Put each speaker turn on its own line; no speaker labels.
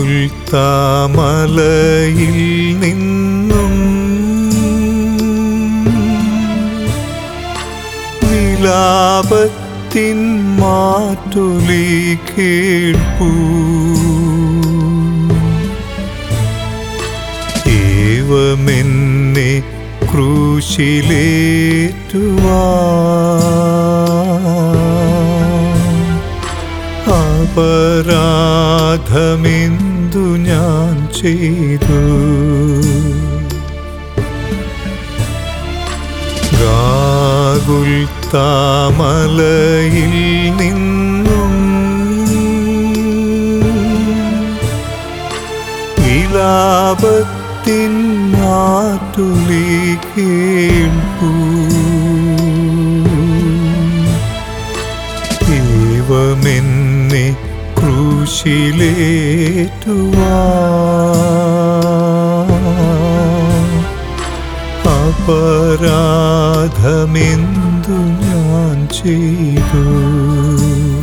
ഗാഗുൽത്താമലയിൽ നിന്നും വിലാപത്തിൻ മാറ്റൊലി കേൾപ്പൂ ഏവമെന്നെ ക്രൂശിലേറ്റുവാ അപരാധമെന്തു ഞാൻ ചെയ്തു ഗാഗുൽ താമലയിൽ നിന്നും വിലാപത്തിൻ മാറ്റുലി കേൾപ്പൂ ദൈവമെന്നെ ക്രൂശിലേറ്റുവാ അപരാധമെന്തു ഞാൻ ചെയ്തു